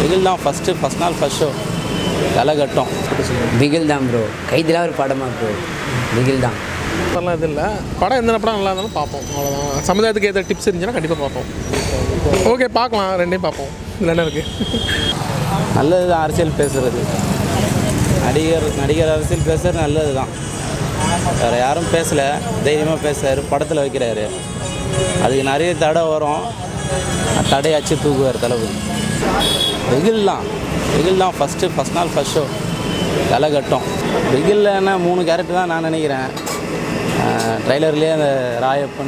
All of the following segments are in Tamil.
பிகில் தான் ஃபஸ்ட்டு ஃபஸ்ட் நாள் ஃபஸ்ட் ஷோ கலகட்டம் பிகில் தான் ப்ரோ கைதிலாம் ஒரு படமா ப்ரோ பிகில் தான் அதெல்லாம் இது இல்லை படம் எந்த படம் நல்லா இருந்தாலும் பார்ப்போம் அவ்வளோதான் சமுதாயத்துக்கு ஏற்ற டிப்ஸ் இருந்துச்சுன்னா கண்டிப்பாக பார்ப்போம் ஓகே பார்க்கலாம் ரெண்டையும் பார்ப்போம் இதில் என்ன இருக்குது நல்லது தான் அரசியல் பேசுகிறது நடிகர் நடிகர் அரசியல் பேசுகிறது நல்லது தான் வேறு யாரும் பேசலை தைரியமாக பேசுறாரு படத்தில் வைக்கிறாரு அதுக்கு நிறைய தடை வரும் அந்த தடையை அச்சு தூக்குவார் தளபதி வெகில் தான் வெகில் தான் ஃபஸ்ட்டு ஃபஸ்ட் நாள் ஃபஸ்ட் ஷோ கலகட்டம் வெகில்ல என்ன மூணு கேரக்டர் தான் நான் நினைக்கிறேன் ட்ரைலர்லேயே அந்த ராயப்பன்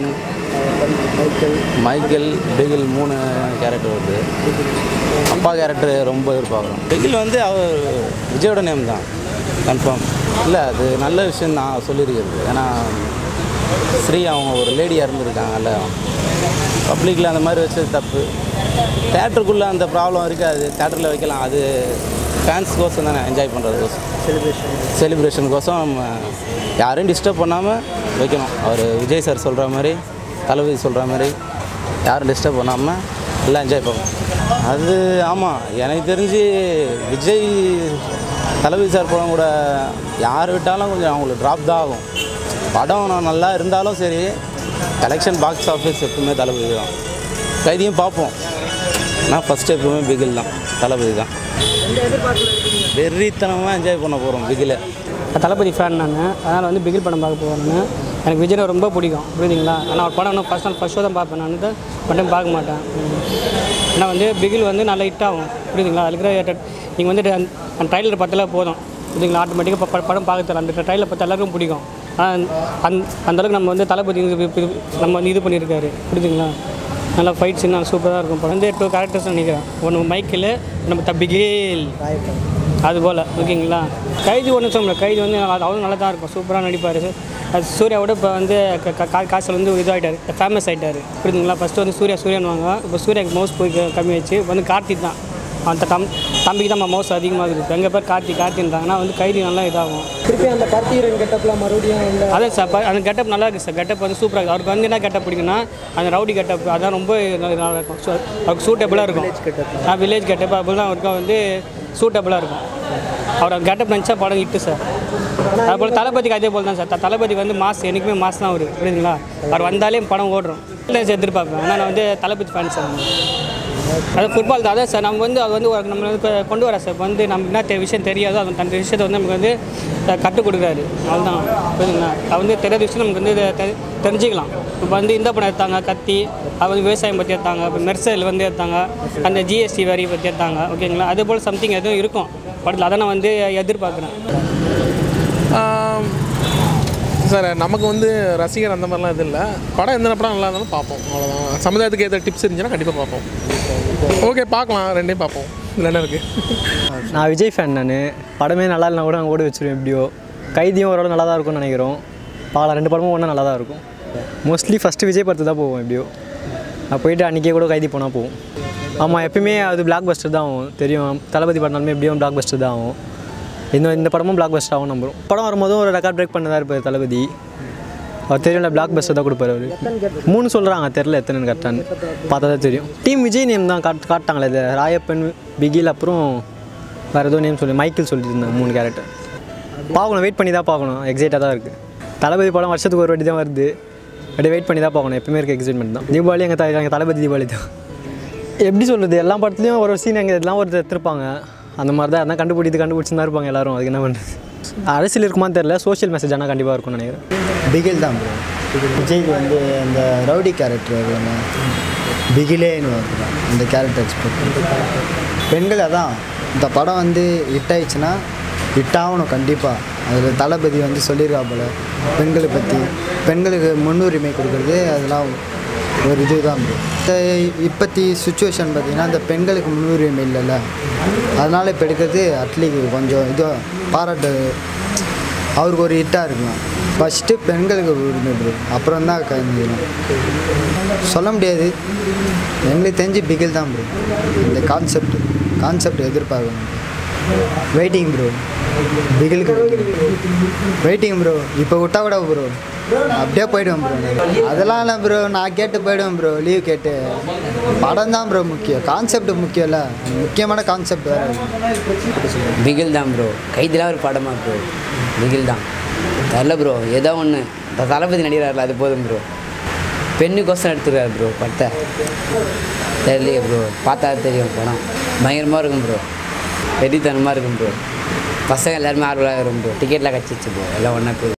மைக்கேல் பிகில் மூணு கேரக்டர் வருது அப்பா கேரக்டர் ரொம்ப எதிர்பார்க்குறோம் பிகில் வந்து அவர் விஜயோட நேம் தான் கன்ஃபார்ம் இல்லை அது நல்ல விஷயம் தான் சொல்லியிருக்கிறது ஏன்னா ஸ்ரீ அவங்க ஒரு லேடியாக இருந்திருக்காங்கல்ல பப்ளிக்கில் அந்த மாதிரி வச்சது தப்பு தேட்டருக்குள்ளே அந்த ப்ராப்ளம் இருக்காது தேட்டரில் வைக்கலாம் அது ஃபேன்ஸ் கோசம் தானே என்ஜாய் பண்ணுறது கோசம் செலிப்ரேஷன் செலிப்ரேஷனுக்கோசம் நம்ம யாரையும் டிஸ்டர்ப் பண்ணாமல் வைக்கணும் அவர் விஜய் சார் சொல்கிற மாதிரி தளபதி சொல்கிற மாதிரி யாரும் டிஸ்டர்ப் பண்ணாமல் எல்லாம் என்ஜாய் பண்ணணும் அது ஆமாம் எனக்கு தெரிஞ்சு விஜய் தளபதி சார் படம் கூட யார் விட்டாலும் கொஞ்சம் அவங்களுக்கு ட்ராப் தான் ஆகும் படம் நான் நல்லா இருந்தாலும் சரி கலெக்ஷன் பாக்ஸ் ஆஃபீஸ் எப்பவுமே தளபதி தான் கைதியும் பார்ப்போம் நான் ஃபஸ்ட்டு எப்பவுமே பிகில் தான் தளபதி தான் வெறித்தனமாக என்ஜாய் பண்ண போகிறோம் பிகிலை நான் தளபதி ஃபேன் நான் அதனால் வந்து பிகில் படம் பார்க்க போகிறேன் நான் எனக்கு விஜய் ரொம்ப பிடிக்கும் புரியுதுங்களா ஆனால் அவர் படம் இன்னும் ஃபஸ்ட் நாள் ஃபஸ்ட் ஷோ தான் பார்ப்பேன் நான் வந்து மட்டும் பார்க்க மாட்டேன் ம். ஏன்னா வந்து பிகில் வந்து நல்லா ஹிட் ஆகும் புரியுதுங்களா அதில் இருக்கிற நீங்கள் வந்து அந்த ட்ரைலர் பார்த்தாலே போதும் புரியுதுங்களா ஆட்டோமேட்டிக்காக படம் பார்க்க தரலாம் அந்த ட்ரைலர் பார்த்தா எல்லாருக்கும் பிடிக்கும் ஆனால் அந் அந்த அளவுக்கு நம்ம வந்து தளபதி இது- இது- நம்ம வந்து இது பண்ணியிருக்காரு புரியுதுங்களா நல்லா ஃபைட் சீன் நல்லா சூப்பராக இருக்கும் படம் வந்து டூ கேரக்டர்ஸ் நினைக்கிறேன் ஒன்று மைக்கில் நம்ம தப்பிகேல் அது போல் ஓகேங்களா கைதி ஒன்றும் சொல்ல முடியாது கைதி வந்து அது அவரும் நல்லா தான் இருக்கும் சூப்பராக நடிப்பார் அது சூர்யாவோட இப்போ வந்து க- க- கா- காசில் வந்து இதாகிட்டார் ஃபேமஸ் ஆகிட்டார் புரியுதுங்களா ஃபஸ்ட்டு வந்து சூர்யா சூர்யானுவாங்க இப்போ சூர்யாக்கு மவுஸ் போய் க- கம்மி ஆச்சு இப்போ வந்து கார்த்திக் தான் அந்த தம் தம்பிக்கு தான் மவுஸ் அதிகமாக இருக்குது எங்கள் பேர் கார்த்திக் கார்த்தின்றாங்கன்னா வந்து கைதி நல்லா இதாகும் திருப்பி அந்த கார்த்திகரன் கெட்டப்லாம் மறுபடியும் இல்லை அதான் சார் ப- அந்த கெட்டப் நல்லா இருக்குது சார் கெட்டப் வந்து சூப்பராக இருக்குது அவருக்கு வந்து என்ன கெட்டப் பிடிக்குன்னா அந்த ரவுடி கெட்டப் அதான் ரொம்ப நல்லா நல்லா இருக்கும் ஸோ அவருக்கு சூட்டபுளாக இருக்கும் ஆ வில்லேஜ் கெட்டப் அப்படி தான் அவருக்கு வந்து சூட்டபுளாக இருக்கும் அவர் அந்த கெட்டப் நினச்சா படம் இட்டு சார் அதுபோல் தளபதிக்கு அதே போல் தான் சார் த- தளபதி வந்து மாஸ் என்றைக்குமே மாஸ் தான் அவர் புரியுதுங்களா அவர் வந்தாலே படம் ஓடுறோம் இல்லை சார் எதிர்பார்ப்பேன் ஆனால் நான் வந்து தளபதி ஃபேன் சார் நான். அது ஃபுட்பால் தான் அதான் சார் நம்ம வந்து அது வந்து ஒரு நம்ம வந்து இப்போ கொண்டு வர சார் இப்ப வந்து நம்ம என்ன தெ- விஷயம் தெரியாதோ அது அந்த விஷயத்தை வந்து நமக்கு வந்து அஹ், கற்றுக் கொடுக்குறாரு அதுதான் புரியுதுங்களா அது வந்து தெரியாத விஷயம் நமக்கு வந்து இதை தெ- தெரிஞ்சுக்கலாம் இப்போ வந்து இந்த படம் எடுத்தாங்க கத்தி அது வந்து விவசாயம் பற்றி எடுத்தாங்க இப்போ மெர்சல் வந்து எடுத்தாங்க அந்த ஜிஎஸ்டி வரி பற்றி எடுத்தாங்க ஓகேங்களா அதே போல் சம்திங் எதுவும் இருக்கும் படத்தில் அதை நான் வந்து எதிர்பார்க்குறேன் சார் நமக்கு வந்து ரசிகர் அந்த மாதிரிலாம் இது இல்லை படம் எந்த படம் நல்லா இருந்தாலும் பார்ப்போம் அவ்வளோதான் சமுதாயத்துக்கு ஏற்ற டிப்ஸ் இருந்துச்சுன்னா கண்டிப்பாக பார்ப்போம் ஓகே பார்க்கலாம் ரெண்டையும் பார்ப்போம் இதில் என்ன இருக்குது நான் விஜய் ஃபேன் நான் படமே நல்லா இல்லைனா கூட நாங்கள் ஓடி வச்சிருவேன் எப்படியோ கைதியும் ஓரளவு நல்லா தான் இருக்கும்னு நினைக்கிறோம் பார்க்கலாம் ரெண்டு படமும் ஒன்றா நல்லா தான் இருக்கும் மோஸ்ட்லி ஃபஸ்ட்டு விஜய் படத்து தான் போவோம் எப்படியோ நான் போயிட்டு அன்றைக்கே கூட கைதி போனால் போவோம் ஆமாம் எப்பயுமே அது பிளாக் பஸ்டர் தான் ஆகும் தெரியும் தளபதி படம்னாலுமே எப்படியும் பிளாக் பஸ்டர் தான் ஆகும் இந்த இந்த படமும் பிளாக் பஸ்டர் ஆகும் நம்புறோம் படம் வரும்போதும் ஒரு ரெக்கார்ட் பிரேக் பண்ணதாக இருப்பார் தளபதி அவர் தெரியும்ல பிளாக் பஸ்டர் தான் கொடுப்பாரு அவர் மூணு சொல்கிறாங்க தெரில எத்தனைன்னு கரெக்டான்னு பார்த்தா தான் தெரியும் டீம் விஜய் நேம் தான் காட் காட்டாங்களே இது ராயப்பன் பிகில் அப்புறம் வேறு ஏதோ நேம் சொல்லி மைக்கேல் சொல்லிட்டு இருந்தாங்க மூணு கேரக்டர் பார்க்கணும் வெயிட் பண்ணி தான் பார்க்கணும் எக்ஸைட்டாக தான் இருக்குது தளபதி படம் வருஷத்துக்கு ஒரு வாட்டி தான் வருது அப்படியே வெயிட் பண்ணி தான் பார்க்கணும் எப்பயுமே இருக்க எக்ஸைட்மெண்ட் தான் தீபாவளி எங்கள் த எங்கள் தளபதி தீபாவளி தான் எப்படி சொல்கிறது எல்லா படத்துலையும் ஒரு சீன் எங்கள் இதெல்லாம் ஒரு எடுத்திருப்பாங்க அந்த மாதிரி தான் அதான் கண்டுபிடித்து கண்டுபிடிச்சு தான் இருப்பாங்க எல்லாரும் அதுக்கு என்ன பண்ணுறது அரசியல் இருக்குமான்னு தெரியல சோஷியல் மெசேஜ் ஆனால் கண்டிப்பாக இருக்கும்னு நினைக்கிறேன் பிகில் தான் ப்ரோ விஜய்க்கு வந்து அந்த ரவுடி கேரக்டர் வேணும் பிகிலேன்னு வருது அந்த கேரக்டர் எக்ஸ்பெக்ட் பெண்கள் அதான் இந்த படம் வந்து ஹிட் ஆயிடுச்சுன்னா ஹிட் ஆகணும் கண்டிப்பாக அதில் தளபதி வந்து சொல்லியிருக்கா போல பெண்களை பற்றி பெண்களுக்கு முன்னுரிமை கொடுக்குறது அதெல்லாம் ஒரு இதுதான் bro. இந்த இப்பத்தி சுச்சுவேஷன் பார்த்தீங்கன்னா இந்த பெண்களுக்கு முன்னுரிமை இல்லைல்ல அதனால் இப்போ எடுக்கிறது அட்லீக்கு கொஞ்சம் இது பாராட்டு அவருக்கு ஒரு ஹிட்டாக இருக்கலாம் ஃபஸ்ட்டு பெண்களுக்கு ஒரு உரிமை ப்ரோ அப்புறம் தான் கஞ்சிடும் சொல்ல முடியாது எங்களுக்கு தெரிஞ்சு பிகில் தான் ப்ரோ இந்த கான்செப்ட் கான்செப்ட் எதிர்பார்க்கணும் வெயிட்டிங் ப்ரோ பிகிலுக்கு வெயிட்டிங் ப்ரோ இப்போ விட்டா விட ப்ரோ அப்படியே போயிடுவேன் ப்ரோ அதெல்லாம் இல்லை ப்ரோ நான் கேட்டு போயிடுவேன் ப்ரோ லீவ் கேட்டு படம் தான் ப்ரோ முக்கியம் கான்செப்ட் முக்கியம் இல்லை முக்கியமான கான்செப்ட் வேறு பிகில் தான் ப்ரோ கைதிலாம் ஒரு படமா ப்ரோ பிகில் தான் தெரில ப்ரோ ஏதோ ஒன்று இந்த தளபதி நடிகரார்ல அது போதும் ப்ரோ பெண்ணுக்கோசம் எடுத்துருக்காரு ப்ரோ படத்தை தெரியலையே ப்ரோ பார்த்தா தெரியும் படம் பயங்கரமாக இருக்கும் ப்ரோ வெறித்தனமாக இருக்கும் ப்ரோ பசங்க எல்லாருமே ஆர்வலாக இருக்கும் ப்ரோ டிக்கெட்லாம் கிடச்சிச்சு ப்ரோ எல்லாம் ஒன்றா போய்